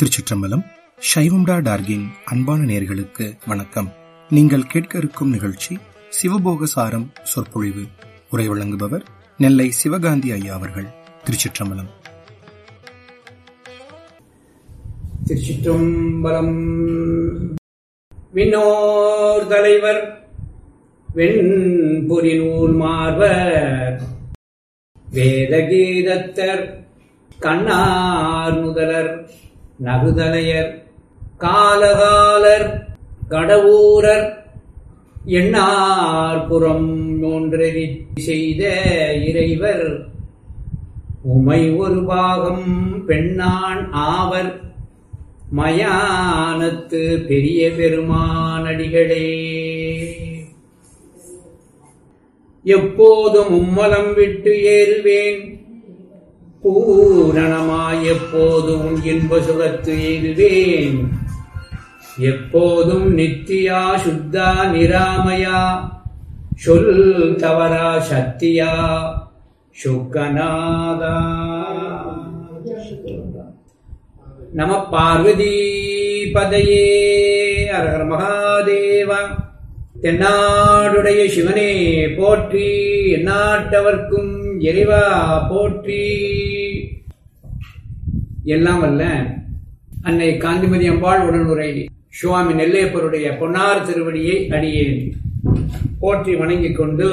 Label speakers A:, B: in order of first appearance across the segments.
A: திருச்சிற்றம்பலம் சைவம்டா டார்கின் அன்பான நேர்களுக்கு வணக்கம் நீங்கள் கேட்க இருக்கும் நிகழ்ச்சி சிவபோக சாரம் சொற்பொழிவு உரை வழங்குபவர் நெல்லை சிவகாந்தி ஐயா அவர்கள் திருச்சிற்றம்பலம்
B: திருச்சிற்றம்பலம் விண்ணோர் தலைவர் வெண்புரி நூல் மார்வர் வேதகீதத்தர் கண்ணார் முதலர் நகுதலையர் காலகாலர் கடவுரர் எண்ணார்புறம் ஒன்றெறி செய்த இறைவர் உமை ஒரு பாகம் பெண்ணான் ஆவர் மயானத்து பெரிய பெருமானடிகளே எப்போதும் உம்மலம் விட்டு ஏறுவேன் பூரணமாய் எப்போதும் இன்ப சுகத்து எய்துவேன் எப்போதும் நித்தியா சுத்தா நிராமயா சொல் தவறா சத்தியா சுக்கநாதா நம பார்வதி பதையே அரகர மகாதேவா தென்னாடுடைய சிவனே போற்றி எந்நாட்டவர்க்கும் இறைவா போற்றி எல்லாம் வல்ல அன்னை காந்திமதி அம்பாள் உடனுரை சுவாமி நெல்லையப்பருடைய பொன்னார் திருவடியை அடியேன் போற்றி வணங்கிக் கொண்டு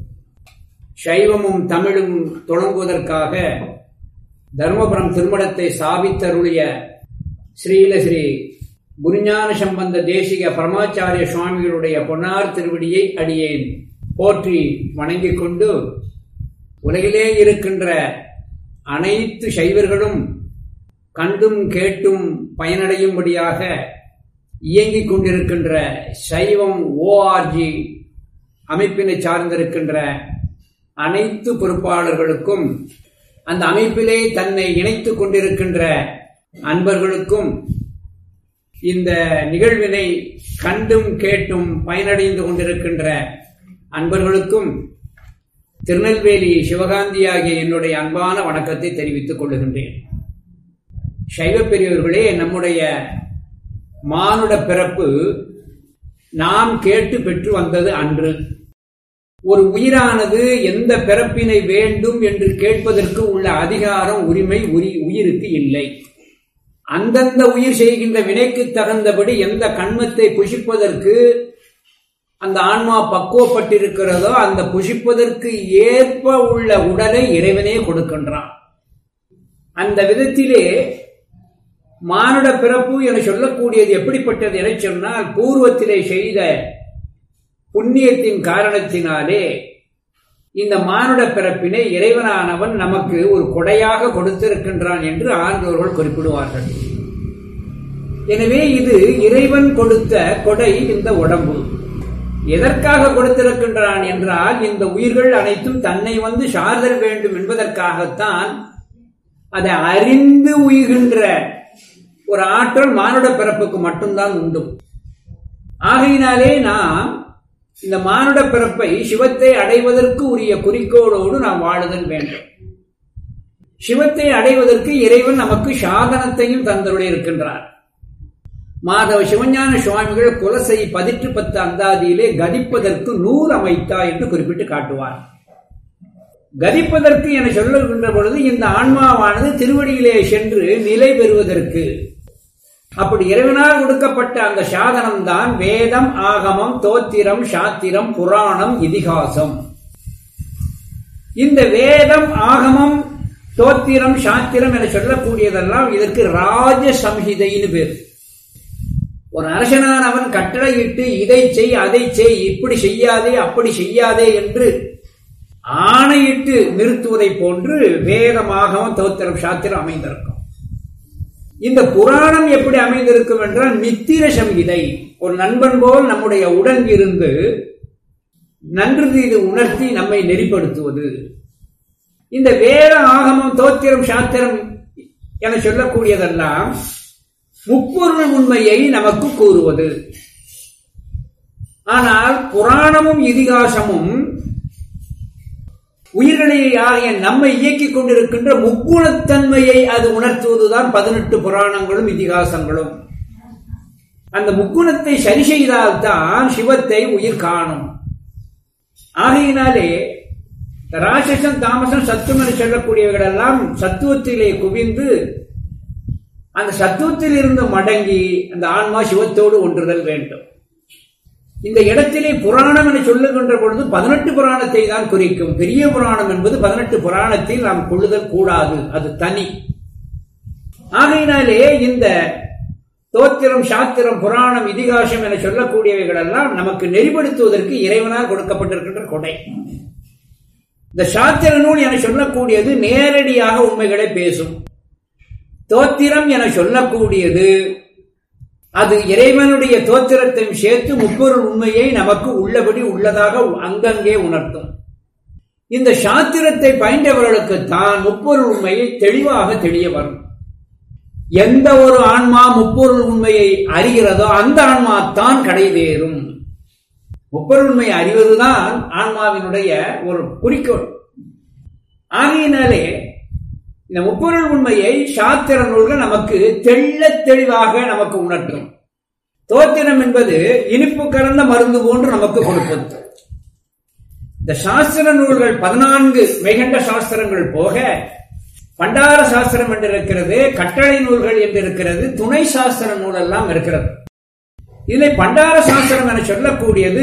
B: சைவமும் தமிழும் தொடங்குவதற்காக தர்மபுரம் திருமணத்தை சாபித்தருளிய ஸ்ரீல ஸ்ரீ குருஞான சம்பந்த தேசிக பரமாச்சாரிய சுவாமிகளுடைய பொன்னார் திருவடியை அடியேன் போற்றி வணங்கிக் கொண்டு உலகிலே இருக்கின்ற அனைத்து சைவர்களும் கண்டும் கேட்டும் பயனடையும்படியாக இயங்கிக் கொண்டிருக்கின்ற சைவம் ஓஆர்ஜி அமைப்பினை சார்ந்திருக்கின்ற அனைத்து பொறுப்பாளர்களுக்கும் அந்த அமைப்பிலே தன்னை இணைத்துக் கொண்டிருக்கின்ற அன்பர்களுக்கும் இந்த நிகழ்வினை கண்டும் கேட்டும் பயனடைந்து கொண்டிருக்கின்ற அன்பர்களுக்கும் திருநெல்வேலி சிவகாந்தி ஆகிய என்னுடைய அன்பான வணக்கத்தை தெரிவித்துக் கொள்ளுகின்றேன் சைவ பெரியவர்களே நம்முடைய மானுட பிறப்பு நாம் கேட்டு பெற்று வந்தது அன்று ஒரு உயிரானது எந்த பிறப்பினை வேண்டும் என்று கேட்பதற்கு உள்ள அதிகாரம் உரிமை உரி உயிருக்கு இல்லை அந்தந்த உயிர் செய்கின்ற வினைக்கு தகுந்தபடி எந்த கண்மத்தை புஷிப்பதற்கு அந்த ஆன்மா பக்குவப்பட்டிருக்கிறதோ அந்த புஷிப்பதற்கு ஏற்ப உள்ள உடலை இறைவனே கொடுக்கின்றான் அந்த விதத்திலே மானுட பிறப்பு என சொல்லக்கூடியது எப்படிப்பட்டது என சொன்னால் பூர்வத்திலே செய்த புண்ணியத்தின் காரணத்தினாலே இந்த மானுட பிறப்பினை இறைவனானவன் நமக்கு ஒரு கொடையாக கொடுத்திருக்கின்றான் என்று ஆண்டோர்கள் குறிப்பிடுவார்கள் எனவே இது இறைவன் கொடுத்த கொடை இந்த உடம்பு எதற்காக கொடுத்திருக்கின்றான் என்றால் இந்த உயிர்கள் அனைத்தும் தன்னை வந்து சார்தல் வேண்டும் என்பதற்காகத்தான் அதை அறிந்து உயிர்கின்ற ஒரு ஆற்றல் மானுட பிறப்புக்கு மட்டும்தான் உண்டு ஆகையினாலே நாம் இந்த மானுட பிறப்பை சிவத்தை அடைவதற்கு உரிய குறிக்கோளோடு நாம் வாழுதல் வேண்டும் சிவத்தை அடைவதற்கு இறைவன் நமக்கு சாதனத்தையும் தந்தருடைய இருக்கின்றார் மாதவ சிவஞான சுவாமிகள் குலசை பதிற்று பத்து அந்தாதியிலே கதிப்பதற்கு நூறு அமைத்தா என்று குறிப்பிட்டு காட்டுவார் கதிப்பதற்கு என சொல்லுகின்ற பொழுது இந்த ஆன்மாவானது திருவடியிலே சென்று நிலை பெறுவதற்கு அப்படி இறைவனால் கொடுக்கப்பட்ட அந்த சாதனம் தான் வேதம் ஆகமம் தோத்திரம் சாத்திரம் புராணம் இதிகாசம் இந்த வேதம் ஆகமம் தோத்திரம் சாத்திரம் என சொல்லக்கூடியதெல்லாம் இதற்கு ராஜ சம்ஹிதைன்னு பேர் ஒரு அரசனானவன் கட்டளையிட்டு இதை செய் அதை செய் இப்படி செய்யாதே அப்படி செய்யாதே என்று ஆணையிட்டு நிறுத்துவதை போன்று வேதமாகவும் தோத்திரம் சாத்திரம் அமைந்திருக்கும் இந்த புராணம் எப்படி அமைந்திருக்கும் என்றால் மித்திர சம்ஹிதை ஒரு நண்பன் போல் நம்முடைய உடன் இருந்து நன்று இது உணர்த்தி நம்மை நெறிப்படுத்துவது இந்த வேத ஆகமம் தோத்திரம் சாத்திரம் என சொல்லக்கூடியதெல்லாம் முப்பொருள் உண்மையை நமக்கு கூறுவது ஆனால் புராணமும் இதிகாசமும் உயிர்களை ஆகிய நம்மை இயக்கிக் கொண்டிருக்கின்ற முக்குணத்தன்மையை அது உணர்த்துவதுதான் பதினெட்டு புராணங்களும் இதிகாசங்களும் அந்த முக்குணத்தை சரி செய்தால்தான் சிவத்தை உயிர் காணும் ஆகையினாலே ராட்சசம் தாமசம் சத்துவம் என்று சொல்லக்கூடியவர்கள் எல்லாம் சத்துவத்திலே குவிந்து அந்த சத்துவத்தில் இருந்து மடங்கி அந்த ஆன்மா சிவத்தோடு ஒன்றுதல் வேண்டும் இந்த இடத்திலே புராணம் என சொல்லுகின்ற பொழுது பதினெட்டு புராணத்தை தான் குறிக்கும் பெரிய புராணம் என்பது பதினெட்டு புராணத்தில் நாம் கொள்ளுதல் கூடாது அது தனி ஆகையினாலே இந்த தோத்திரம் சாத்திரம் புராணம் இதிகாசம் என சொல்லக்கூடியவைகள் எல்லாம் நமக்கு நெறிப்படுத்துவதற்கு இறைவனால் கொடுக்கப்பட்டிருக்கின்ற கொடை இந்த சாத்திர நூல் என சொல்லக்கூடியது நேரடியாக உண்மைகளை பேசும் தோத்திரம் என சொல்லக்கூடியது அது இறைவனுடைய தோத்திரத்தையும் சேர்த்து முப்பொருள் உண்மையை நமக்கு உள்ளபடி உள்ளதாக அங்கங்கே உணர்த்தும் இந்த சாத்திரத்தை பயின்றவர்களுக்கு தான் முப்பொருள் உண்மையை தெளிவாக தெரிய வரும் எந்த ஒரு ஆன்மா முப்பொருள் உண்மையை அறிகிறதோ அந்த ஆன்மா தான் கடைதேறும் முப்பொருள் உண்மையை அறிவதுதான் ஆன்மாவினுடைய ஒரு குறிக்கோள் ஆகையினாலே இந்த முப்பொருள் உண்மையை சாத்திர நூல்கள் நமக்கு தெள்ள தெளிவாக நமக்கு உணர்த்தும் தோத்திரம் என்பது இனிப்பு கலந்த மருந்து போன்று நமக்கு கொடுப்பது இந்த சாஸ்திர நூல்கள் பதினான்கு மெய்கண்ட சாஸ்திரங்கள் போக பண்டார சாஸ்திரம் என்று இருக்கிறது கட்டளை நூல்கள் என்று இருக்கிறது துணை சாஸ்திர நூல் எல்லாம் இருக்கிறது இதில் பண்டார சாஸ்திரம் என சொல்லக்கூடியது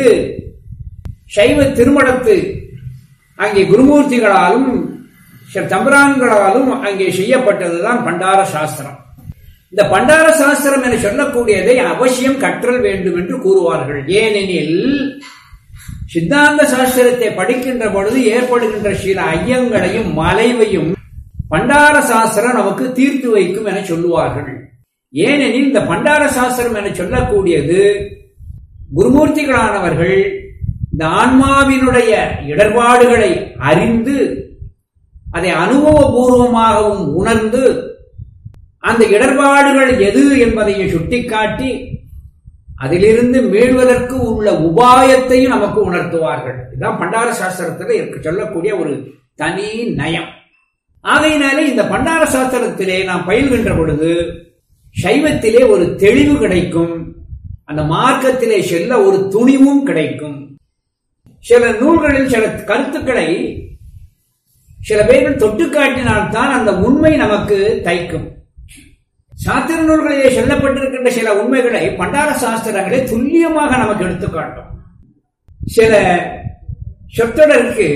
B: சைவ திருமணத்து அங்கே குருமூர்த்திகளாலும் தம்பரான்களாலும் அங்கே செய்யப்பட்டதுதான் பண்டார சாஸ்திரம் இந்த பண்டார சாஸ்திரம் என சொல்லக்கூடியதை அவசியம் கற்றல் வேண்டும் என்று கூறுவார்கள் ஏனெனில் சித்தாந்த சாஸ்திரத்தை படிக்கின்ற பொழுது ஏற்படுகின்ற சில ஐயங்களையும் மலைவையும் பண்டார சாஸ்திரம் நமக்கு தீர்த்து வைக்கும் என சொல்லுவார்கள் ஏனெனில் இந்த பண்டார சாஸ்திரம் என சொல்லக்கூடியது குருமூர்த்திகளானவர்கள் இந்த ஆன்மாவினுடைய இடர்பாடுகளை அறிந்து அதை அனுபவபூர்வமாகவும் உணர்ந்து அந்த இடர்பாடுகள் எது என்பதையும் சுட்டிக்காட்டி அதிலிருந்து மீள்வதற்கு உள்ள உபாயத்தையும் நமக்கு உணர்த்துவார்கள் இதுதான் பண்டார சாஸ்திரத்தில் சொல்லக்கூடிய ஒரு தனி நயம் ஆகையினாலே இந்த பண்டார சாஸ்திரத்திலே நாம் பயில்கின்ற பொழுது சைவத்திலே ஒரு தெளிவு கிடைக்கும் அந்த மார்க்கத்திலே செல்ல ஒரு துணிவும் கிடைக்கும் சில நூல்களில் சில கருத்துக்களை சில பேர்கள் தொட்டு காட்டினால்தான் அந்த உண்மை நமக்கு தைக்கும் சாத்திர நூல்களிலே சொல்லப்பட்டிருக்கின்ற சில உண்மைகளை பண்டார சாஸ்திரங்களை துல்லியமாக நமக்கு எடுத்துக்காட்டும் சில சொத்தொடருக்கு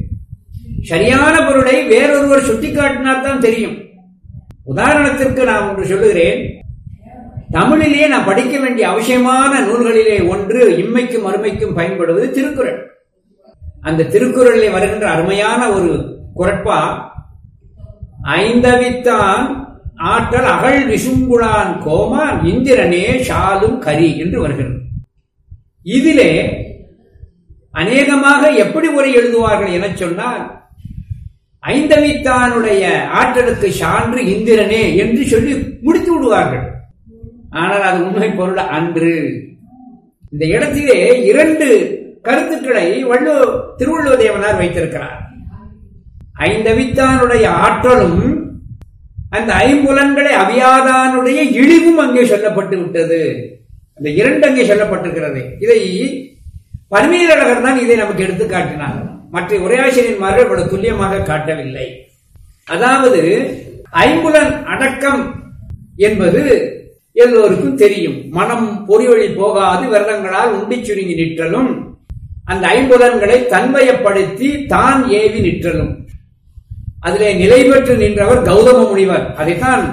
B: சரியான பொருளை வேறொருவர் சுட்டிக்காட்டினால் தான் தெரியும் உதாரணத்திற்கு நான் ஒன்று சொல்லுகிறேன் தமிழிலே நான் படிக்க வேண்டிய அவசியமான நூல்களிலே ஒன்று இம்மைக்கும் அருமைக்கும் பயன்படுவது திருக்குறள் அந்த திருக்குறளிலே வருகின்ற அருமையான ஒரு குரட்பா ஐந்தவித்தான் ஆற்றல் அகழ் விசும்புளான் கோமான் இந்திரனே ஷாலும் கரி என்று வருகிறது இதிலே அநேகமாக எப்படி உரை எழுதுவார்கள் என சொன்னால் ஐந்தவித்தானுடைய ஆற்றலுக்கு சான்று இந்திரனே என்று சொல்லி முடித்து விடுவார்கள் ஆனால் அது உண்மை பொருள் அன்று இந்த இடத்திலே இரண்டு கருத்துக்களை வள்ளு திருவள்ளுவர் தேவனார் வைத்திருக்கிறார் ஐந்தவித்தானுடைய ஆற்றலும் அந்த ஐம்புலன்களை அவியாதானுடைய இழிவும் அங்கே சொல்லப்பட்டு விட்டது அந்த இரண்டு அங்கே சொல்லப்பட்டிருக்கிறது இதை பன்மீரழகர் தான் இதை நமக்கு எடுத்து காட்டினார் மற்ற உரையாசிரியன்மார்கள் இவ்வளவு துல்லியமாக காட்டவில்லை அதாவது ஐம்புலன் அடக்கம் என்பது எல்லோருக்கும் தெரியும் மனம் பொறிவழி போகாது விரதங்களால் உண்டி சுருங்கி நிற்றலும் அந்த ஐம்புலன்களை தன்வயப்படுத்தி தான் ஏவி நிற்றலும் அதிலே நிலை பெற்று நின்றவர் கௌதம முனிவர் அதைத்தான்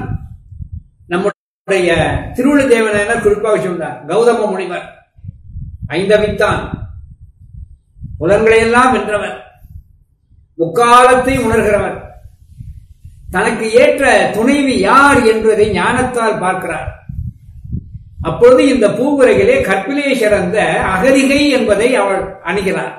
B: நம்முடைய திருவுள்ள தேவனார் குறிப்பாக சொன்னார் கௌதம முனிவர் ஐந்தவித்தான் புலன்களையெல்லாம் வென்றவர் முக்காலத்தை உணர்கிறவர் தனக்கு ஏற்ற துணைவி யார் என்பதை ஞானத்தால் பார்க்கிறார் அப்பொழுது இந்த பூவுரையிலே கற்பிலே சிறந்த அகரிகை என்பதை அவள் அணுகிறார்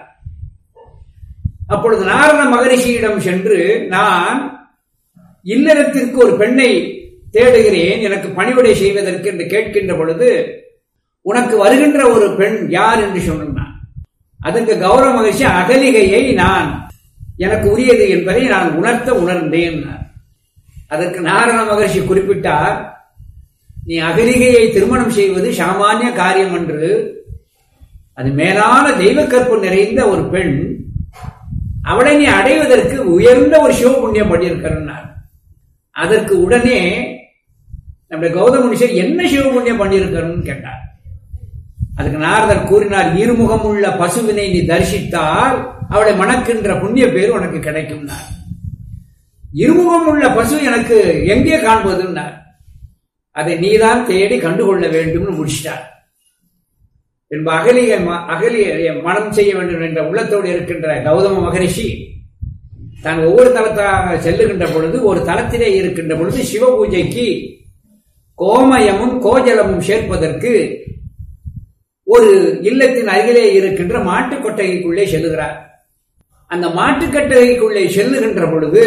B: அப்பொழுது நாரண மகரிஷியிடம் சென்று நான் இல்லறத்திற்கு ஒரு பெண்ணை தேடுகிறேன் எனக்கு பணிவிடை செய்வதற்கு என்று கேட்கின்ற பொழுது உனக்கு வருகின்ற ஒரு பெண் யார் என்று சொன்னான் அதுக்கு கௌரவ மகிழ்ச்சி அகலிகையை நான் எனக்கு உரியது என்பதை நான் உணர்த்த உணர்ந்தேன் அதற்கு நாரண மகர்ஷி குறிப்பிட்டார் நீ அகலிகையை திருமணம் செய்வது சாமானிய காரியம் என்று அது மேலான தெய்வ கற்பு நிறைந்த ஒரு பெண் அவளை நீ அடைவதற்கு உயர்ந்த ஒரு சிவ புண்ணியம் பண்ணியிருக்கிறார் அதற்கு உடனே நம்முடைய கௌதம முனிஷர் என்ன சிவ புண்ணியம் பண்ணியிருக்கிறன்னு கேட்டார் அதுக்கு நாரதர் கூறினார் இருமுகம் உள்ள பசுவினை நீ தரிசித்தால் அவளை மணக்கின்ற புண்ணிய பேர் உனக்கு கிடைக்கும் இருமுகம் உள்ள பசு எனக்கு எங்கே காண்பதுன்னார் அதை நீதான் தேடி கண்டுகொள்ள வேண்டும்னு முடிச்சிட்டார் பின்பு அகலிய அகலிய மனம் செய்ய வேண்டும் என்ற உள்ளத்தோடு இருக்கின்ற கௌதம மகரிஷி தான் ஒவ்வொரு தலத்தாக செல்லுகின்ற பொழுது ஒரு தலத்திலே இருக்கின்ற பொழுது சிவ பூஜைக்கு கோமயமும் கோஜலமும் சேர்ப்பதற்கு ஒரு இல்லத்தின் அருகிலே இருக்கின்ற மாட்டுக் கொட்டகைக்குள்ளே செல்லுகிறார் அந்த மாட்டுக் கொட்டகைக்குள்ளே செல்லுகின்ற பொழுது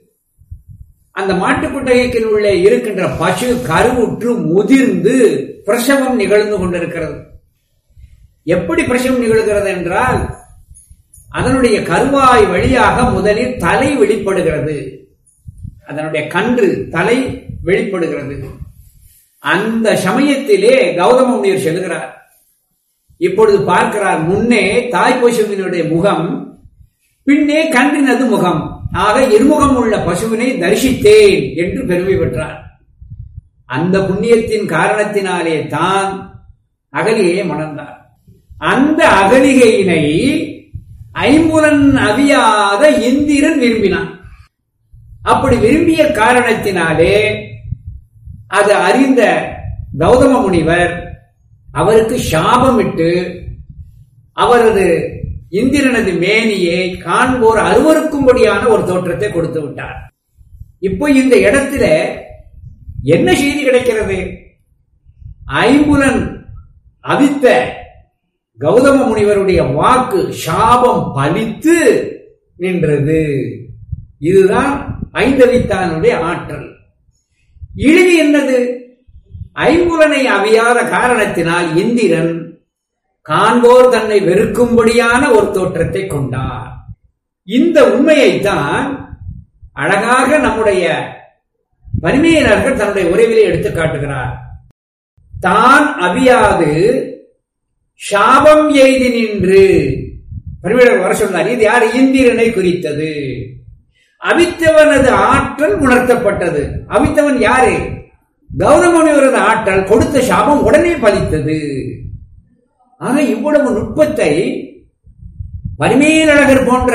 B: அந்த மாட்டுக் கொட்டகைக்குள்ளே இருக்கின்ற பசு கருவுற்று முதிர்ந்து பிரசவம் நிகழ்ந்து கொண்டிருக்கிறது எப்படி பிரசவம் நிகழ்கிறது என்றால் அதனுடைய கருவாய் வழியாக முதலில் தலை வெளிப்படுகிறது அதனுடைய கன்று தலை வெளிப்படுகிறது அந்த சமயத்திலே கௌதம முனிவர் செல்கிறார் இப்பொழுது பார்க்கிறார் முன்னே தாய் பசுவினுடைய முகம் பின்னே கன்றினது முகம் ஆக இருமுகம் உள்ள பசுவினை தரிசித்தேன் என்று பெருமை பெற்றார் அந்த புண்ணியத்தின் காரணத்தினாலே தான் அகலிகையை மணந்தார் அந்த அகலிகையினை ஐம்புலன் அவியாத இந்திரன் விரும்பினான் அப்படி விரும்பிய காரணத்தினாலே அது அறிந்த கௌதம முனிவர் அவருக்கு சாபமிட்டு அவரது இந்திரனது மேனியை காண்போர் அருவருக்கும்படியான ஒரு தோற்றத்தை கொடுத்து விட்டார் இப்போ இந்த இடத்துல என்ன செய்தி கிடைக்கிறது ஐம்புலன் அவித்த கௌதம முனிவருடைய வாக்கு சாபம் பலித்து நின்றது இதுதான் ஐந்தவித்தானுடைய ஆற்றல் இழிவு என்னது ஐம்புலனை அவியாத காரணத்தினால் இந்திரன் காண்போர் தன்னை வெறுக்கும்படியான ஒரு தோற்றத்தை கொண்டார் இந்த உண்மையைத்தான் அழகாக நம்முடைய பரிமையினர்கள் தன்னுடைய உறவிலே எடுத்து காட்டுகிறார் தான் அவியாது சாபம் எய்தி நின்று பரிமையினர் வர சொன்னார் இது யார் இந்திரனை குறித்தது அவித்தவனது ஆற்றல் உணர்த்தப்பட்டது அவித்தவன் யாரு கௌதமனிவரது ஆற்றல் கொடுத்த சாபம் உடனே பலித்தது ஆக இவ்வளவு நுட்பத்தை பரிமேலழகர் போன்ற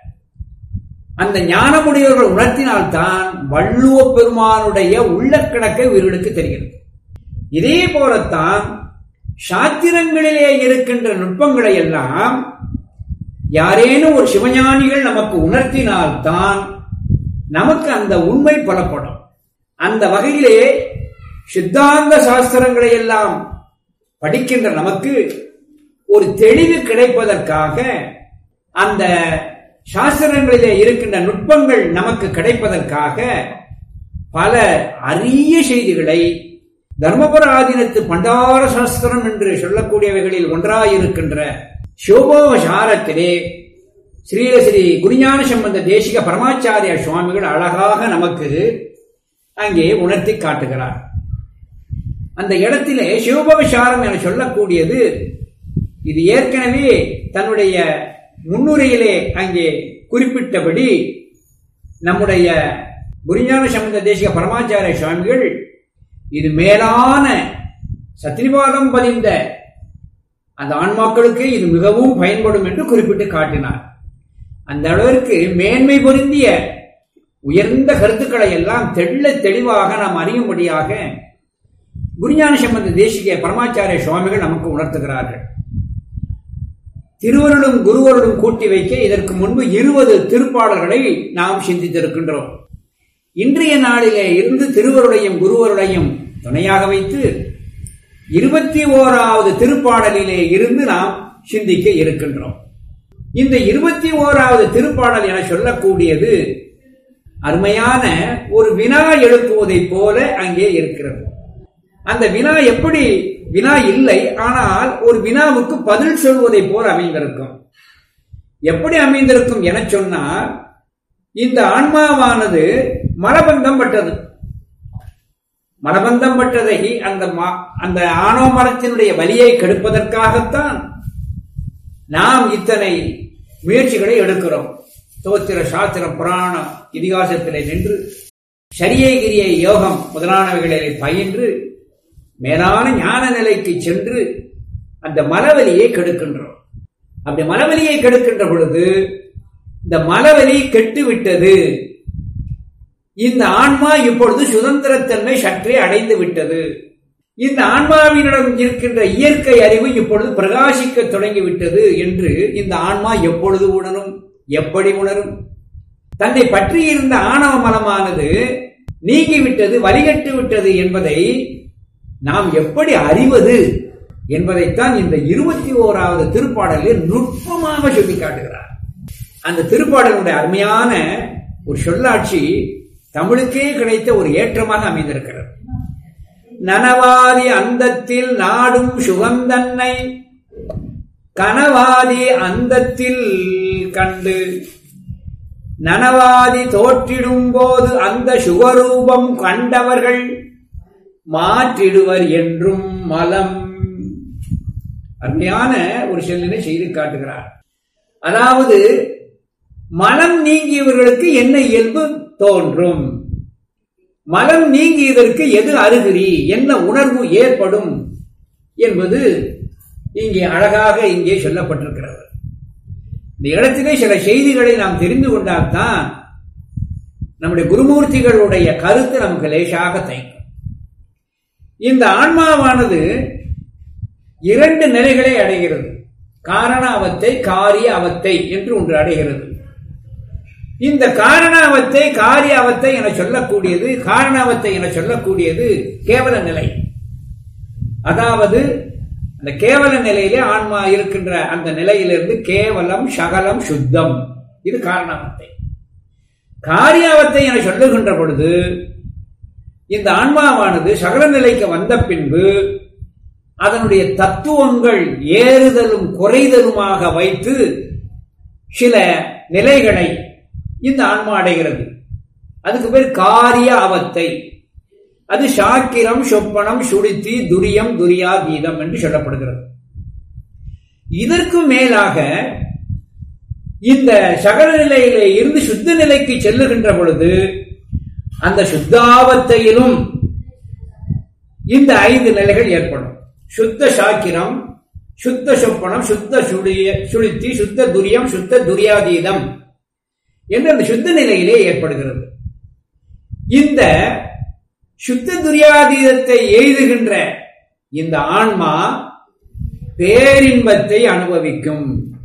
B: அந்த ஞானமுடையவர்கள் உணர்த்தினால்தான் வள்ளுவ பெருமானுடைய உள்ளக்கணக்கை உயிர்களுக்கு தெரிகிறது இதே போலத்தான் சாத்திரங்களிலே இருக்கின்ற நுட்பங்களை எல்லாம் யாரேனும் ஒரு சிவஞானிகள் நமக்கு உணர்த்தினால்தான் நமக்கு அந்த உண்மை புலப்படும் அந்த வகையிலே சித்தாந்த சாஸ்திரங்களை எல்லாம் படிக்கின்ற நமக்கு ஒரு தெளிவு கிடைப்பதற்காக அந்த சாஸ்திரங்களிலே இருக்கின்ற நுட்பங்கள் நமக்கு கிடைப்பதற்காக பல அரிய செய்திகளை தர்மபுர ஆதீனத்து பண்டார சாஸ்திரம் என்று சொல்லக்கூடியவைகளில் ஒன்றாயிருக்கின்ற சிவபோகசாரத்திலே ஸ்ரீரஸ்ரீ குருஞான சம்பந்த தேசிக பரமாச்சாரிய சுவாமிகள் அழகாக நமக்கு அங்கே உணர்த்தி காட்டுகிறார் அந்த இடத்திலே சிவபவசாரம் என சொல்லக்கூடியது இது ஏற்கனவே தன்னுடைய முன்னுரையிலே அங்கே குறிப்பிட்டபடி நம்முடைய குருஞான சம்பந்த தேசிக பரமாச்சாரிய சுவாமிகள் இது மேலான சத்திரிவாதம் பதிந்த அந்த ஆன்மாக்களுக்கு இது மிகவும் பயன்படும் என்று குறிப்பிட்டு காட்டினார் அந்த அளவிற்கு மேன்மை பொருந்திய உயர்ந்த கருத்துக்களை எல்லாம் தெள்ள தெளிவாக நாம் அறியும்படியாக குருஞான சம்பந்த தேசிக பரமாச்சாரிய சுவாமிகள் நமக்கு உணர்த்துகிறார்கள் திருவருளும் குருவருளும் கூட்டி வைக்க இதற்கு முன்பு இருபது திருப்பாடல்களை நாம் சிந்தித்திருக்கின்றோம் இன்றைய நாளிலே இருந்து திருவருளையும் குருவருளையும் துணையாக வைத்து இருபத்தி ஓராவது திருப்பாடலிலே இருந்து நாம் சிந்திக்க இருக்கின்றோம் இந்த இருபத்தி ஓராவது திருப்பாடல் என சொல்லக்கூடியது அருமையான ஒரு வினா எழுப்புவதைப் போல அங்கே இருக்கிறது அந்த வினா எப்படி வினா இல்லை ஆனால் ஒரு வினாவுக்கு பதில் சொல்வதை போல அமைந்திருக்கும் எப்படி அமைந்திருக்கும் என சொன்னார் இந்த ஆன்மாவானது மலபந்தம் பட்டது மலபந்தம் பட்டதை அந்த அந்த ஆணவ மரத்தினுடைய வலியை கெடுப்பதற்காகத்தான் நாம் இத்தனை முயற்சிகளை எடுக்கிறோம் தோத்திர சாத்திரம் புராணம் இதிகாசத்திலே நின்று சரியகிரிய யோகம் முதலானவைகளை பயின்று மேலான ஞான நிலைக்கு சென்று அந்த மலவலியை கெடுக்கின்றோம் அப்படி மலவலியை கெடுக்கின்ற பொழுது இந்த மலவலி கெட்டு விட்டது இந்த ஆன்மா இப்பொழுது சுதந்திரத்தன்மை சற்றே அடைந்து விட்டது இந்த ஆன்மாவினிடம் இருக்கின்ற இயற்கை அறிவு இப்பொழுது பிரகாசிக்க தொடங்கிவிட்டது என்று இந்த ஆன்மா எப்பொழுது உணரும் எப்படி உணரும் தன்னை பற்றியிருந்த ஆணவ மலமானது நீங்கிவிட்டது வழிகட்டு விட்டது என்பதை நாம் எப்படி அறிவது என்பதைத்தான் இந்த இருபத்தி ஓராவது திருப்பாடலில் நுட்பமாக சொல்லி காட்டுகிறார் அந்த திருப்பாடலுடைய அருமையான ஒரு சொல்லாட்சி தமிழுக்கே கிடைத்த ஒரு ஏற்றமாக அமைந்திருக்கிறது நனவாதி அந்தத்தில் நாடும் சுகந்தன்னை கனவாதி அந்தத்தில் கண்டு நனவாதி தோற்றிடும் போது அந்த சுகரூபம் கண்டவர்கள் மாற்றிடுவர் என்றும் மலம் அருமையான ஒரு செல்லினை செய்து காட்டுகிறார் அதாவது மனம் நீங்கியவர்களுக்கு என்ன இயல்பு தோன்றும் மனம் நீங்கியதற்கு எது அருகிரி என்ன உணர்வு ஏற்படும் என்பது இங்கே அழகாக இங்கே சொல்லப்பட்டிருக்கிறது இந்த இடத்திலே சில செய்திகளை நாம் தெரிந்து கொண்டால்தான் நம்முடைய குருமூர்த்திகளுடைய கருத்து நமக்கு லேசாக தைக்கும் இந்த ஆன்மாவானது இரண்டு நிலைகளை அடைகிறது காரண அவத்தை காரிய அவத்தை என்று ஒன்று அடைகிறது இந்த காரணாவத்தை காரிய அவத்தை என சொல்லக்கூடியது காரணாவத்தை என சொல்லக்கூடியது கேவல நிலை அதாவது அந்த கேவல நிலையிலே ஆன்மா இருக்கின்ற அந்த நிலையிலிருந்து கேவலம் சகலம் சுத்தம் இது காரணாவத்தை காரியாவத்தை என சொல்லுகின்ற பொழுது இந்த ஆன்மாவானது சகல நிலைக்கு வந்த பின்பு அதனுடைய தத்துவங்கள் ஏறுதலும் குறைதலுமாக வைத்து சில நிலைகளை இந்த ஆன்மா அடைகிறது அதுக்கு பேர் காரிய அவத்தை அது சாக்கிரம் சொப்பனம் சுடித்தி துரியம் துரியாதீதம் என்று சொல்லப்படுகிறது இதற்கு மேலாக இந்த சகல நிலையிலே இருந்து சுத்த நிலைக்கு செல்லுகின்ற பொழுது அந்த சுத்தாவத்தையிலும் இந்த ஐந்து நிலைகள் ஏற்படும் சுத்த சாக்கிரம் சுத்த சொப்பனம் சுத்த சுழிய சுழித்தி சுத்த துரியம் சுத்த துரியாதீதம் என்று அந்த சுத்த நிலையிலே ஏற்படுகிறது இந்த சுத்த துரியாதீதத்தை எய்துகின்ற இந்த ஆன்மா பேரின்பத்தை அனுபவிக்கும்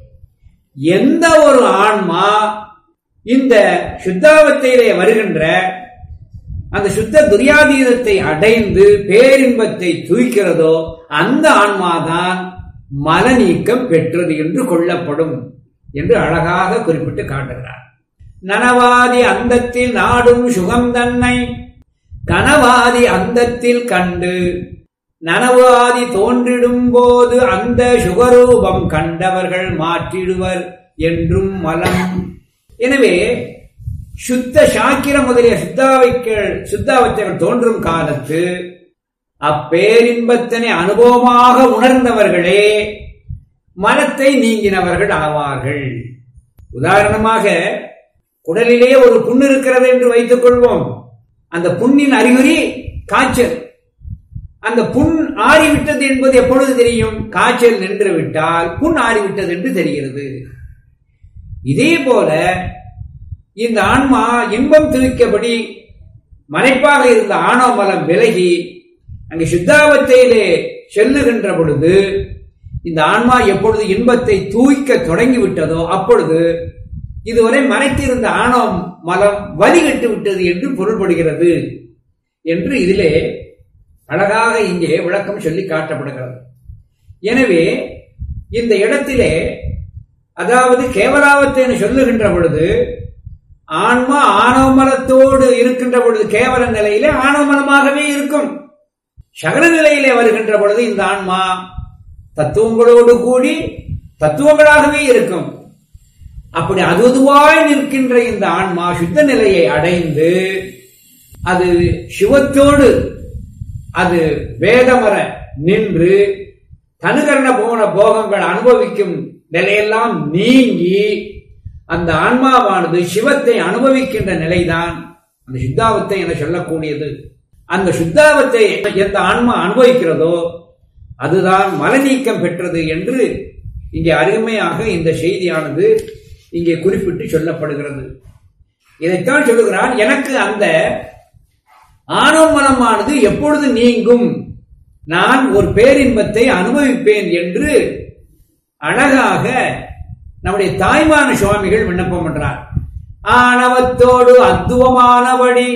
B: எந்த ஒரு ஆன்மா இந்த சுத்தாவத்தையிலே வருகின்ற அந்த சுத்த துரியாதீதத்தை அடைந்து பேரின்பத்தை தூய்க்கிறதோ அந்த ஆன்மாதான் மல நீக்கம் பெற்றது என்று கொள்ளப்படும் என்று அழகாக குறிப்பிட்டு காட்டுகிறார் நனவாதி அந்தத்தில் நாடும் சுகம் தன்னை கனவாதி அந்தத்தில் கண்டு நனவாதி தோன்றிடும் போது அந்த சுகரூபம் கண்டவர்கள் மாற்றிடுவர் என்றும் மலம் எனவே சுத்த சாக்கிரம் முதலிய சுத்தாவைக்கள் சுத்தாவத்தைகள் தோன்றும் காலத்து அப்பேரின்பத்தினை அனுபவமாக உணர்ந்தவர்களே மனத்தை நீங்கினவர்கள் ஆவார்கள் உதாரணமாக குடலிலே ஒரு புண் இருக்கிறது என்று வைத்துக் கொள்வோம் அந்த புண்ணின் அறிகுறி காய்ச்சல் அந்த புண் ஆறிவிட்டது என்பது எப்பொழுது தெரியும் காய்ச்சல் நின்று விட்டால் புண் ஆறிவிட்டது என்று தெரிகிறது இதே போல இந்த ஆன்மா இன்பம் துவிக்கபடி மறைப்பாக இருந்த ஆணவ மலம் விலகி அங்கு சுத்தாவத்தையிலே செல்லுகின்ற பொழுது இந்த ஆன்மா எப்பொழுது இன்பத்தை தூய்க்க தொடங்கிவிட்டதோ அப்பொழுது இதுவரை மறைத்திருந்த ஆணவம் மலம் வலிகட்டு விட்டது என்று பொருள்படுகிறது என்று இதிலே அழகாக இங்கே விளக்கம் சொல்லி காட்டப்படுகிறது எனவே இந்த இடத்திலே அதாவது கேவலாவத்தை சொல்லுகின்ற பொழுது ஆன்மா ஆணவமலத்தோடு இருக்கின்ற பொழுது கேவல நிலையிலே ஆணவமலமாகவே இருக்கும் சகல நிலையிலே வருகின்ற பொழுது இந்த ஆன்மா தத்துவங்களோடு கூடி தத்துவங்களாகவே இருக்கும் அப்படி அதுவாய் நிற்கின்ற இந்த ஆன்மா சுத்த நிலையை அடைந்து அது சிவத்தோடு அது வேதமர நின்று தனுகரண போன போகங்கள் அனுபவிக்கும் நிலையெல்லாம் நீங்கி அந்த ஆன்மாவானது சிவத்தை அனுபவிக்கின்ற நிலைதான் அந்த சுத்தாவத்தை என சொல்லக்கூடியது அந்த சுத்தாவத்தை எந்த ஆன்மா அனுபவிக்கிறதோ அதுதான் மலநீக்கம் பெற்றது என்று இங்கே அருமையாக இந்த செய்தியானது இங்கே குறிப்பிட்டு சொல்லப்படுகிறது இதைத்தான் சொல்லுகிறான் எனக்கு அந்த ஆணவமனமானது எப்பொழுது நீங்கும் நான் ஒரு பேரின்பத்தை அனுபவிப்பேன் என்று அழகாக நம்முடைய தாய்மான சுவாமிகள் விண்ணப்பம் பண்றார் ஆணவத்தோடு அத்துவமானபடி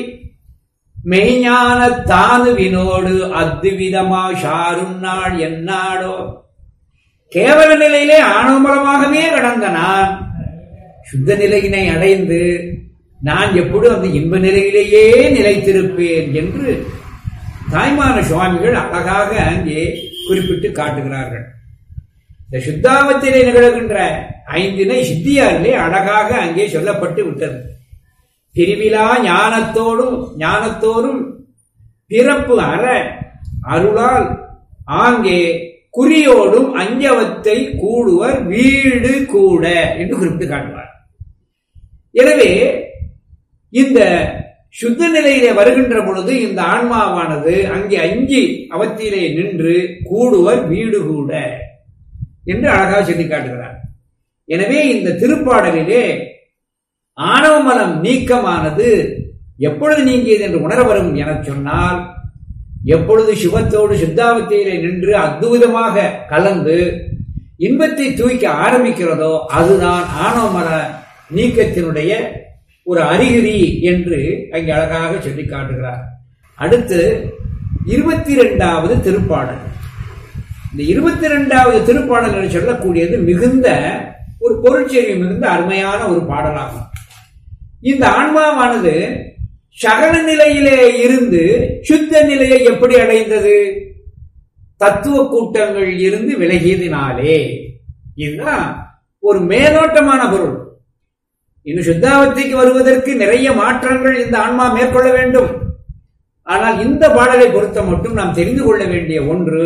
B: மெய்ஞான தானுவினோடு அத்துவிதமா ஷாரும் நாள் என்னாடோ கேவல நிலையிலே ஆணவமலமாகவே கடந்த நான் சுத்த நிலையினை அடைந்து நான் எப்பொழுது அந்த இன்ப நிலையிலேயே நிலைத்திருப்பேன் என்று தாய்மான சுவாமிகள் அழகாக அங்கே குறிப்பிட்டு காட்டுகிறார்கள் இந்த சுத்தாவத்திலே நிகழ்கின்ற ஐந்தினை சித்தியாரிலே அழகாக அங்கே சொல்லப்பட்டு விட்டது பிரிவிலா ஞானத்தோடும் ஞானத்தோடும் பிறப்பு அற அருளால் ஆங்கே குறியோடும் அஞ்சவத்தை கூடுவர் வீடு கூட என்று குறிப்பிட்டு காட்டுவார் எனவே இந்த சுத்த நிலையிலே வருகின்ற பொழுது இந்த ஆன்மாவானது அங்கே அஞ்சி அவத்திலே நின்று கூடுவர் வீடு கூட என்று அழகாக சொல்லி காட்டுகிறார் எனவே இந்த திருப்பாடலிலே ஆணவ மலம் நீக்கமானது எப்பொழுது நீங்கியது என்று உணர வரும் என சொன்னால் எப்பொழுது சிவத்தோடு சித்தாவத்திலே நின்று அத்புதமாக கலந்து இன்பத்தை தூய்க்க ஆரம்பிக்கிறதோ அதுதான் ஆணவ மல நீக்கத்தினுடைய ஒரு அறிகுறி என்று அங்கே அழகாக சொல்லி காட்டுகிறார் அடுத்து இருபத்தி இரண்டாவது திருப்பாடல் இந்த இருபத்தி இரண்டாவது திருப்பாடல் என்று சொல்லக்கூடியது மிகுந்த ஒரு பொருட்செய்தி மிகுந்த அருமையான ஒரு பாடலாகும் இந்த ஆன்மாவானது சகல நிலையிலே இருந்து சுத்த நிலையை எப்படி அடைந்தது தத்துவ கூட்டங்கள் இருந்து விலகியதினாலே இதுதான் ஒரு மேலோட்டமான பொருள் இன்னும் சுத்தாவத்திக்கு வருவதற்கு நிறைய மாற்றங்கள் இந்த ஆன்மா மேற்கொள்ள வேண்டும் ஆனால் இந்த பாடலை பொறுத்த மட்டும் நாம் தெரிந்து கொள்ள வேண்டிய ஒன்று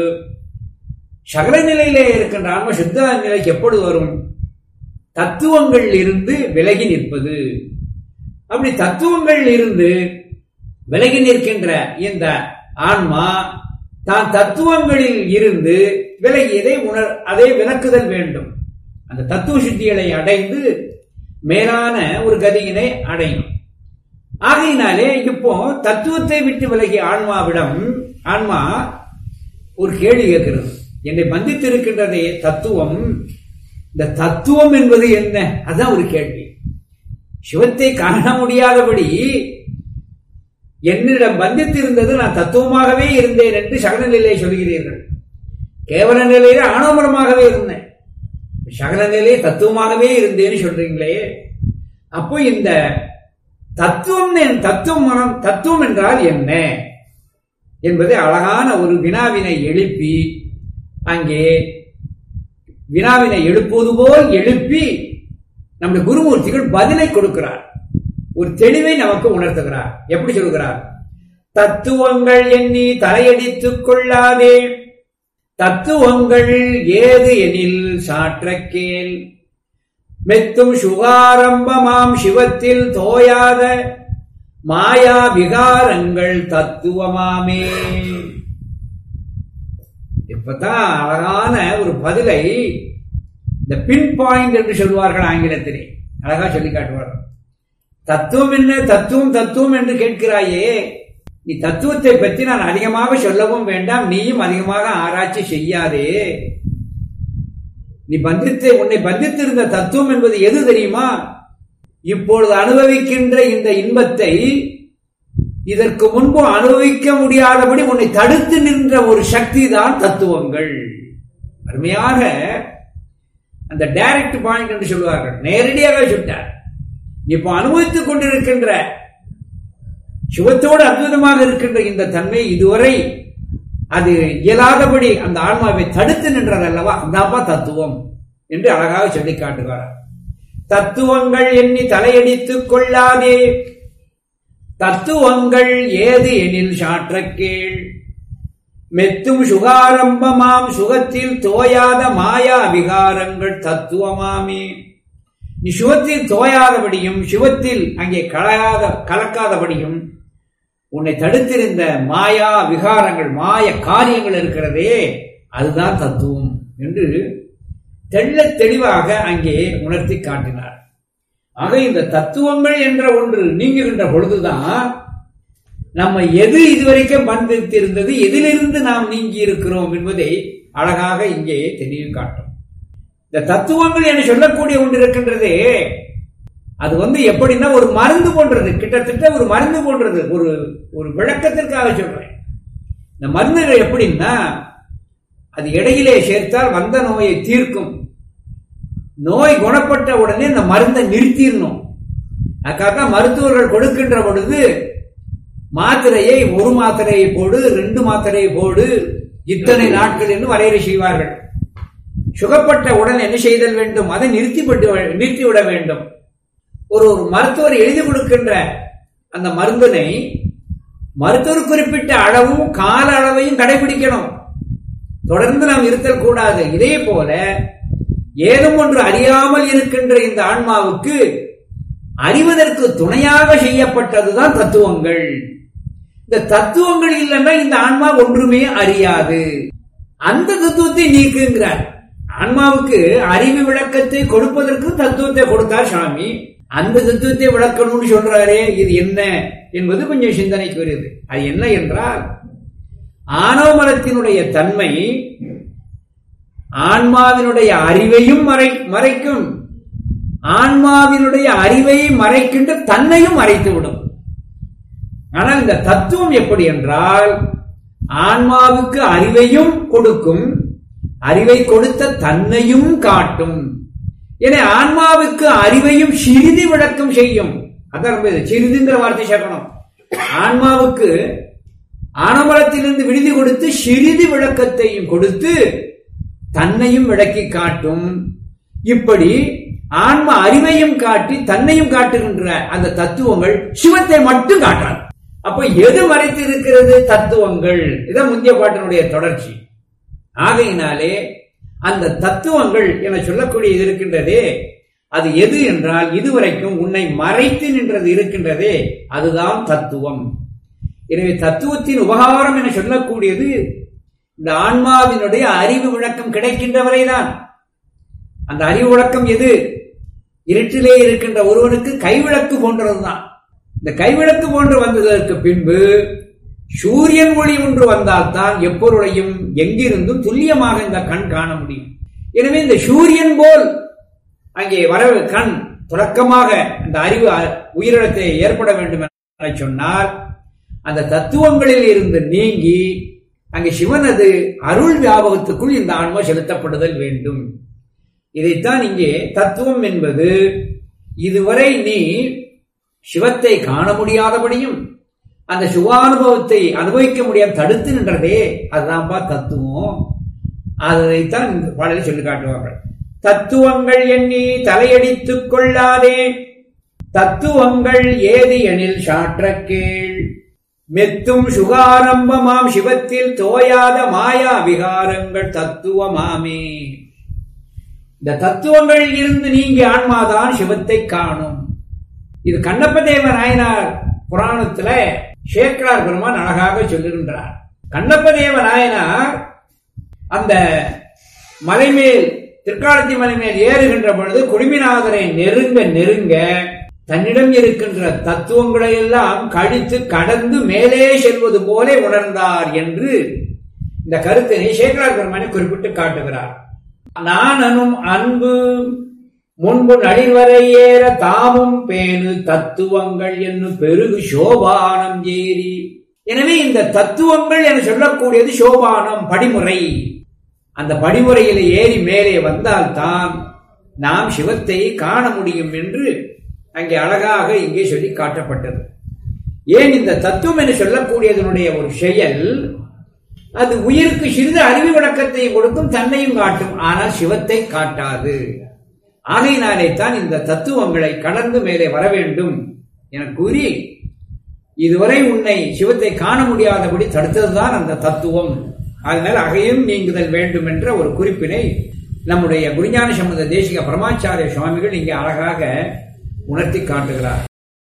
B: சகல நிலையிலே இருக்கின்ற ஆன்மா சுத்த நிலைக்கு எப்பொழுது வரும் தத்துவங்கள் இருந்து விலகி நிற்பது அப்படி தத்துவங்கள் இருந்து விலகி நிற்கின்ற இந்த ஆன்மா தான் தத்துவங்களில் இருந்து விலகியதை உணர் அதை விளக்குதல் வேண்டும் அந்த தத்துவ சுத்திகளை அடைந்து மேலான ஒரு கதியினை அடையும் ஆகையினாலே இப்போ தத்துவத்தை விட்டு விலகிய ஆன்மாவிடம் ஆன்மா ஒரு கேள்வி கேட்கிறது என்னை பந்தித்திருக்கின்றதே தத்துவம் இந்த தத்துவம் என்பது என்ன அதான் ஒரு கேள்வி சிவத்தை காண முடியாதபடி என்னிடம் பந்தித்திருந்தது நான் தத்துவமாகவே இருந்தேன் என்று சகல நிலையை சொல்கிறீர்கள் கேவல நிலையில ஆணவமரமாகவே இருந்தேன் சகல நிலையை தத்துவமாகவே இருந்தேன்னு சொல்றீங்களே அப்போ இந்த தத்துவம் தத்துவம் மனம் தத்துவம் என்றால் என்ன என்பதை அழகான ஒரு வினாவினை எழுப்பி அங்கே வினாவினை எழுப்புவது போல் எழுப்பி நம்முடைய குருமூர்த்திகள் பதிலை கொடுக்கிறார் ஒரு தெளிவை நமக்கு உணர்த்துகிறார் எப்படி சொல்கிறார் தத்துவங்கள் எண்ணி தலையடித்துக் கொள்ளாதே தத்துவங்கள் ஏது எனில் சாற்ற கேள் மெத்தும் சுகாரம்பமாம் சிவத்தில் தோயாத மாயா விகாரங்கள் தத்துவமாமே இப்பதான் அழகான ஒரு பதிலை இந்த பின் பாயிண்ட் என்று சொல்வார்கள் ஆங்கிலத்திலே அழகா சொல்லி காட்டுவார்கள் தத்துவம் என்ன தத்துவம் தத்துவம் என்று கேட்கிறாயே நீ தத்துவத்தை பற்றி நான் அதிகமாக சொல்லவும் வேண்டாம் நீயும் அதிகமாக ஆராய்ச்சி செய்யாதே நீ பந்தித்து உன்னை பந்தித்திருந்த தத்துவம் என்பது எது தெரியுமா இப்பொழுது அனுபவிக்கின்ற இந்த இன்பத்தை இதற்கு முன்பு அனுபவிக்க முடியாதபடி உன்னை தடுத்து நின்ற ஒரு சக்தி தான் தத்துவங்கள் அருமையாக அந்த டைரக்ட் பாயிண்ட் என்று சொல்வார்கள் நேரடியாக சொல்லிட்டார் இப்போ அனுபவித்துக் கொண்டிருக்கின்ற சிவத்தோடு அற்புதமாக இருக்கின்ற இந்த தன்மை இதுவரை அது இயலாதபடி அந்த ஆன்மாவை தடுத்து நின்றது அல்லவா அந்தாப்பா தத்துவம் என்று அழகாக சொல்லி காட்டுகிறார் தத்துவங்கள் எண்ணி தலையடித்துக் கொள்ளாதே தத்துவங்கள் ஏது எனில் சாற்ற கேள் மெத்தும் சுகாரம்பமாம் சுகத்தில் தோயாத மாயா விகாரங்கள் தத்துவமாமே நீ சுகத்தில் தோயாதபடியும் சிவத்தில் அங்கே கலகாத கலக்காதபடியும் உன்னை தடுத்திருந்த மாயா விகாரங்கள் மாய காரியங்கள் இருக்கிறதே அதுதான் தத்துவம் என்று தெள்ள தெளிவாக அங்கே உணர்த்தி காட்டினார் ஆக இந்த தத்துவங்கள் என்ற ஒன்று நீங்குகின்ற பொழுதுதான் நம்ம எது இதுவரைக்கும் பண்பித்திருந்தது எதிலிருந்து நாம் நீங்கி இருக்கிறோம் என்பதை அழகாக இங்கே தெளிவு காட்டும் இந்த தத்துவங்கள் என்று சொல்லக்கூடிய ஒன்று இருக்கின்றதே அது வந்து எப்படின்னா ஒரு மருந்து போன்றது கிட்டத்தட்ட ஒரு மருந்து போன்றது ஒரு ஒரு விளக்கத்திற்காக சொல்றேன் இந்த மருந்துகள் எப்படின்னா அது இடையிலே சேர்த்தால் வந்த நோயை தீர்க்கும் நோய் குணப்பட்ட உடனே இந்த மருந்தை நிறுத்திடணும் அதுக்காக மருத்துவர்கள் கொடுக்கின்ற பொழுது மாத்திரையை ஒரு மாத்திரையை போடு ரெண்டு மாத்திரையை போடு இத்தனை நாட்கள் என்று வரையறை செய்வார்கள் சுகப்பட்ட உடன் என்ன செய்தல் வேண்டும் அதை நிறுத்திப்பட்டு நிறுத்திவிட வேண்டும் ஒரு ஒரு மருத்துவர் எழுதி கொடுக்கின்ற அந்த மருந்தினை மருத்துவர் குறிப்பிட்ட அளவும் கால அளவையும் கடைபிடிக்கணும் தொடர்ந்து நாம் இருத்தல் கூடாது இதே போல ஏதும் ஒன்று அறியாமல் இருக்கின்ற இந்த ஆன்மாவுக்கு அறிவதற்கு துணையாக செய்யப்பட்டதுதான் தத்துவங்கள் இந்த தத்துவங்கள் இல்லைன்னா இந்த ஆன்மா ஒன்றுமே அறியாது அந்த தத்துவத்தை நீக்குங்கிறார் ஆன்மாவுக்கு அறிவு விளக்கத்தை கொடுப்பதற்கு தத்துவத்தை கொடுத்தார் சாமி அந்த தத்துவத்தை விளக்கணும்னு சொல்றாரே இது என்ன என்பது கொஞ்சம் சிந்தனைக்கு வருது அது என்ன என்றால் ஆணவ மரத்தினுடைய தன்மை ஆன்மாவினுடைய அறிவையும் மறை மறைக்கும் ஆன்மாவினுடைய அறிவை மறைக்கின்ற தன்னையும் மறைத்துவிடும் ஆனால் இந்த தத்துவம் எப்படி என்றால் ஆன்மாவுக்கு அறிவையும் கொடுக்கும் அறிவை கொடுத்த தன்னையும் காட்டும் என ஆன்மாவுக்கு அறிவையும் சிறிது விளக்கம் செய்யும் அதான் ரொம்ப சிறிதுங்கிற வார்த்தை சேர்க்கணும் ஆன்மாவுக்கு ஆனமரத்திலிருந்து விடுதி கொடுத்து சிறிது விளக்கத்தையும் கொடுத்து தன்னையும் விளக்கி காட்டும் இப்படி ஆன்ம அறிவையும் காட்டி தன்னையும் காட்டுகின்ற அந்த தத்துவங்கள் சிவத்தை மட்டும் காட்டாது அப்ப எது மறைத்து இருக்கிறது தத்துவங்கள் இதான் முந்திய பாட்டினுடைய தொடர்ச்சி ஆகையினாலே அந்த தத்துவங்கள் என சொல்லக்கூடியது இருக்கின்றதே அது எது என்றால் இதுவரைக்கும் உன்னை மறைத்து நின்றது இருக்கின்றதே அதுதான் தத்துவம் எனவே தத்துவத்தின் உபகாரம் என சொல்லக்கூடியது இந்த ஆன்மாவினுடைய அறிவு விளக்கம் கிடைக்கின்ற வரைதான் அந்த அறிவு விளக்கம் எது இருட்டிலே இருக்கின்ற ஒருவனுக்கு கைவிளக்கு போன்றதுதான் இந்த கைவிளக்கு போன்று வந்ததற்கு பின்பு சூரியன் ஒளி ஒன்று வந்தால்தான் எப்பொருளையும் எங்கிருந்தும் துல்லியமாக இந்த கண் காண முடியும் எனவே இந்த சூரியன் போல் அங்கே வர கண் தொடக்கமாக இந்த அறிவு உயிரிழத்தை ஏற்பட வேண்டும் என சொன்னால் அந்த தத்துவங்களில் இருந்து நீங்கி அங்கே சிவனது அருள் வியாபகத்துக்குள் இந்த ஆன்மா செலுத்தப்படுதல் வேண்டும் இதைத்தான் இங்கே தத்துவம் என்பது இதுவரை நீ சிவத்தை காண முடியாதபடியும் அந்த சுகானுபவத்தை அனுபவிக்க முடியாம தடுத்து நின்றதே அதுதான்ப்பா தத்துவம் அதைத்தான் இந்த பாடலில் சொல்லி காட்டுவார்கள் தத்துவங்கள் எண்ணி தலையடித்துக் கொள்ளாதே தத்துவங்கள் ஏது எனில் சாற்ற கேள் மெத்தும் சுகாரம்பமாம் சிவத்தில் தோயாத மாயா விகாரங்கள் தத்துவமாமே இந்த தத்துவங்கள் இருந்து நீங்கி ஆன்மாதான் சிவத்தை காணும் இது கண்ணப்ப தேவ நாயனார் புராணத்துல சேக்கரார் பெருமான் அழகாக சொல்லுகின்றார் கண்ணப்ப தேவ நாயனார் அந்த மலைமேல் திருக்காலத்தி மலை மேல் ஏறுகின்ற பொழுது குடுமிநாதரை நெருங்க நெருங்க தன்னிடம் இருக்கின்ற தத்துவங்களை எல்லாம் கழித்து கடந்து மேலே செல்வது போல உணர்ந்தார் என்று இந்த கருத்தினை சேகரார் பெருமானை குறிப்பிட்டு காட்டுகிறார் நானனும் அன்பு முன்பு நடிவரை ஏற தாமும் பேணு தத்துவங்கள் என்னும் பெருகு சோபானம் ஏறி எனவே இந்த தத்துவங்கள் என சொல்லக்கூடியது சோபானம் படிமுறை அந்த படிமுறையில் ஏறி மேலே வந்தால்தான் நாம் சிவத்தை காண முடியும் என்று அங்கே அழகாக இங்கே சொல்லி காட்டப்பட்டது ஏன் இந்த தத்துவம் என்று சொல்லக்கூடியதனுடைய ஒரு செயல் அது உயிருக்கு சிறிது அறிவு விளக்கத்தை கொடுக்கும் தன்னையும் காட்டும் ஆனால் சிவத்தை காட்டாது ஆகையினாலே தான் இந்த தத்துவங்களை கடந்து மேலே வர வேண்டும் என கூறி இதுவரை உன்னை சிவத்தை காண முடியாதபடி தடுத்ததுதான் அந்த தத்துவம் அதனால் அகையும் நீங்குதல் வேண்டும் என்ற ஒரு குறிப்பினை நம்முடைய குருஞான சம்பந்த தேசிக பரமாச்சாரிய சுவாமிகள் இங்கே அழகாக உணர்த்தி காட்டுகிறார்